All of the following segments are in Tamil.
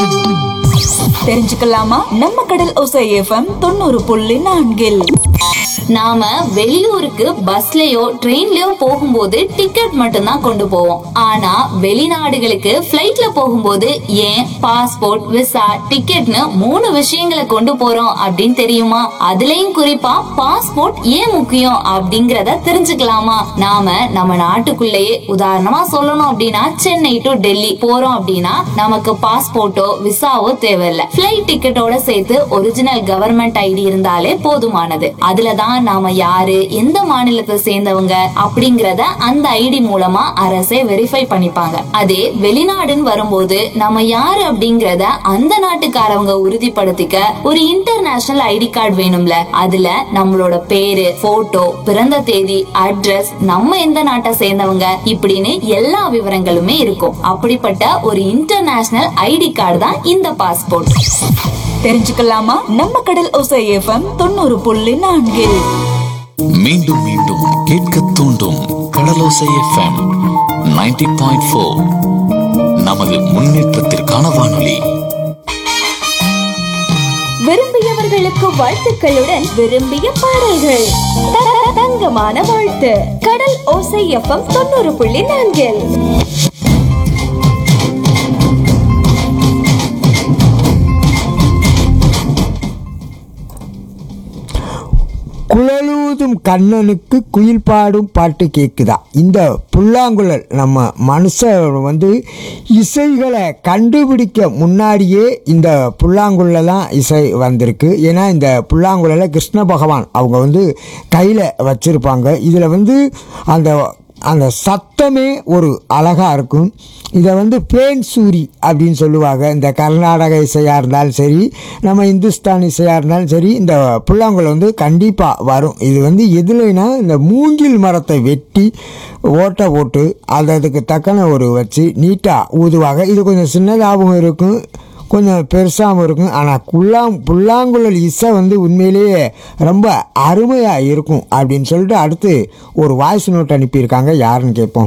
தெரிஞ்சுக்கலாமா நம்ம கடல் ஒசை எஃப்எம் தொண்ணூறு புள்ளி நான்கில் நாம வெளியூருக்கு பஸ்லயோ ட்ரெயின்லயோ போகும்போது டிக்கெட் மட்டும்தான் கொண்டு போவோம் ஆனா வெளிநாடுகளுக்கு ஃபிளைட்ல போகும்போது ஏன் பாஸ்போர்ட் விசா டிக்கெட்னு மூணு விஷயங்களை கொண்டு போறோம் அப்படின்னு தெரியுமா அதுலயும் குறிப்பா பாஸ்போர்ட் ஏன் முக்கியம் அப்படிங்கறத தெரிஞ்சுக்கலாமா நாம நம்ம நாட்டுக்குள்ளேயே உதாரணமா சொல்லணும் அப்படின்னா சென்னை டு டெல்லி போறோம் அப்படின்னா நமக்கு பாஸ்போர்ட்டோ விசாவோ தேவையில்ல ஃபிளைட் டிக்கெட்டோட சேர்த்து ஒரிஜினல் கவர்மெண்ட் ஐடி இருந்தாலே போதுமானது அதுலதான் நாம யாரு எந்த மாநிலத்தை சேர்ந்தவங்க அப்படிங்கறத அந்த ஐடி மூலமா அரசே வெரிஃபை பண்ணிப்பாங்க அதே வெளிநாடுன்னு வரும்போது நம்ம யாரு அப்படிங்கறத அந்த நாட்டுக்காரவங்க உறுதிப்படுத்திக்க ஒரு இன்டர்நேஷனல் ஐடி கார்டு வேணும்ல அதுல நம்மளோட பேரு போட்டோ பிறந்த தேதி அட்ரஸ் நம்ம எந்த நாட்டை சேர்ந்தவங்க இப்படின்னு எல்லா விவரங்களுமே இருக்கும் அப்படிப்பட்ட ஒரு இன்டர்நேஷனல் ஐடி கார்டு தான் இந்த பாஸ்போர்ட் தெரிஞ்சுக்கலாமா நம்ம கடல் ஒசை எஃப்எம் தொண்ணூறு புள்ளி நான்கில் மீண்டும் மீண்டும் கேட்க தூண்டும் கடலோசை எஃப்எம் 90.4 பாயிண்ட் ஃபோர் நமது முன்னேற்றத்திற்கான வானொலி விரும்பியவர்களுக்கு வாழ்த்துக்களுடன் விரும்பிய பாடல்கள் த- த- தங்கமான வாழ்த்து கடல் ஓசை எஃப்எம் தொண்ணூறு புள்ளி நான்கில் குழலூதும் கண்ணனுக்கு குயில் பாடும் பாட்டு கேட்குதா இந்த புல்லாங்குழல் நம்ம மனுஷன் வந்து இசைகளை கண்டுபிடிக்க முன்னாடியே இந்த புல்லாங்குழலாம் இசை வந்திருக்கு ஏன்னா இந்த புல்லாங்குழலை கிருஷ்ண பகவான் அவங்க வந்து கையில் வச்சுருப்பாங்க இதில் வந்து அந்த அந்த சத்தமே ஒரு அழகாக இருக்கும் இதை வந்து பேன் சூரி அப்படின்னு சொல்லுவாங்க இந்த கர்நாடக இசையாக இருந்தாலும் சரி நம்ம இந்துஸ்தான் இசையாக இருந்தாலும் சரி இந்த புல்லாங்குழல் வந்து கண்டிப்பாக வரும் இது வந்து எதுலைனா இந்த மூங்கில் மரத்தை வெட்டி ஓட்டை போட்டு அது அதுக்கு தக்கன ஒரு வச்சு நீட்டாக ஊதுவாங்க இது கொஞ்சம் சின்னதாகவும் இருக்கும் கொஞ்சம் பெருசாகவும் இருக்கும் ஆனால் குள்ளாங் புல்லாங்குழல் இசை வந்து உண்மையிலேயே ரொம்ப அருமையாக இருக்கும் அப்படின்னு சொல்லிட்டு அடுத்து ஒரு வாய்ஸ் நோட் அனுப்பியிருக்காங்க யாருன்னு கேட்போம்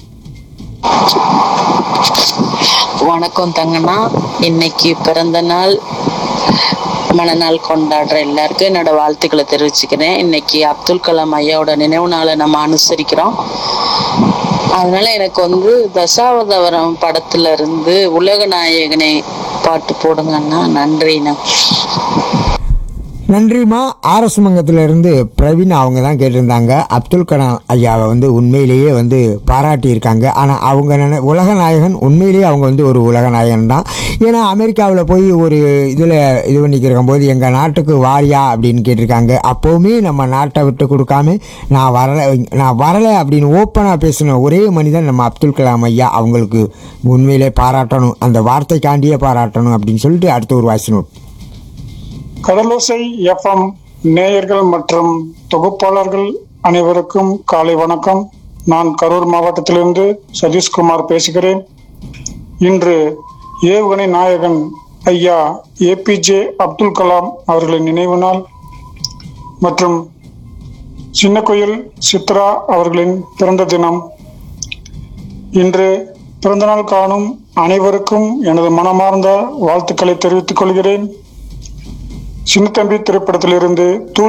வணக்கம் தங்கண்ணா இன்னைக்கு பிறந்த நாள் மனநாள் கொண்டாடுற எல்லாருக்கும் என்னோட வாழ்த்துக்களை தெரிவிச்சுக்கிறேன் இன்னைக்கு அப்துல் கலாம் ஐயாவோட நினைவு நாளை நம்ம அனுசரிக்கிறோம் அதனால எனக்கு வந்து தசாவதாரம் படத்துல இருந்து உலக நாயகனை பாட்டு போடுங்கண்ணா நன்றிண்ணா நன்றிம்மா ஆர்எஸ் மங்கத்திலிருந்து பிரவீன் அவங்க தான் கேட்டிருந்தாங்க அப்துல் கலாம் ஐயாவை வந்து உண்மையிலேயே வந்து பாராட்டியிருக்காங்க ஆனால் அவங்க நினை உலக நாயகன் உண்மையிலேயே அவங்க வந்து ஒரு உலக நாயகன் தான் ஏன்னா அமெரிக்காவில் போய் ஒரு இதில் இது பண்ணிக்கிருக்கும் போது எங்கள் நாட்டுக்கு வாரியா அப்படின்னு கேட்டிருக்காங்க அப்போவுமே நம்ம நாட்டை விட்டு கொடுக்காம நான் வரலை நான் வரலை அப்படின்னு ஓப்பனாக பேசின ஒரே மனிதன் நம்ம அப்துல் கலாம் ஐயா அவங்களுக்கு உண்மையிலே பாராட்டணும் அந்த வார்த்தைக்காண்டியே பாராட்டணும் அப்படின்னு சொல்லிட்டு அடுத்த ஒரு வாய்ஸ் நோட் கடலோசை எஃப்எம் நேயர்கள் மற்றும் தொகுப்பாளர்கள் அனைவருக்கும் காலை வணக்கம் நான் கரூர் மாவட்டத்திலிருந்து சதீஷ்குமார் பேசுகிறேன் இன்று ஏவுகணை நாயகன் ஐயா ஏபிஜே அப்துல் கலாம் அவர்களின் நினைவு நாள் மற்றும் சின்ன கோயில் சித்ரா அவர்களின் பிறந்த தினம் இன்று பிறந்தநாள் காணும் அனைவருக்கும் எனது மனமார்ந்த வாழ்த்துக்களை தெரிவித்துக் கொள்கிறேன் சின்னத்தம்பி திரைப்படத்திலிருந்து தூள்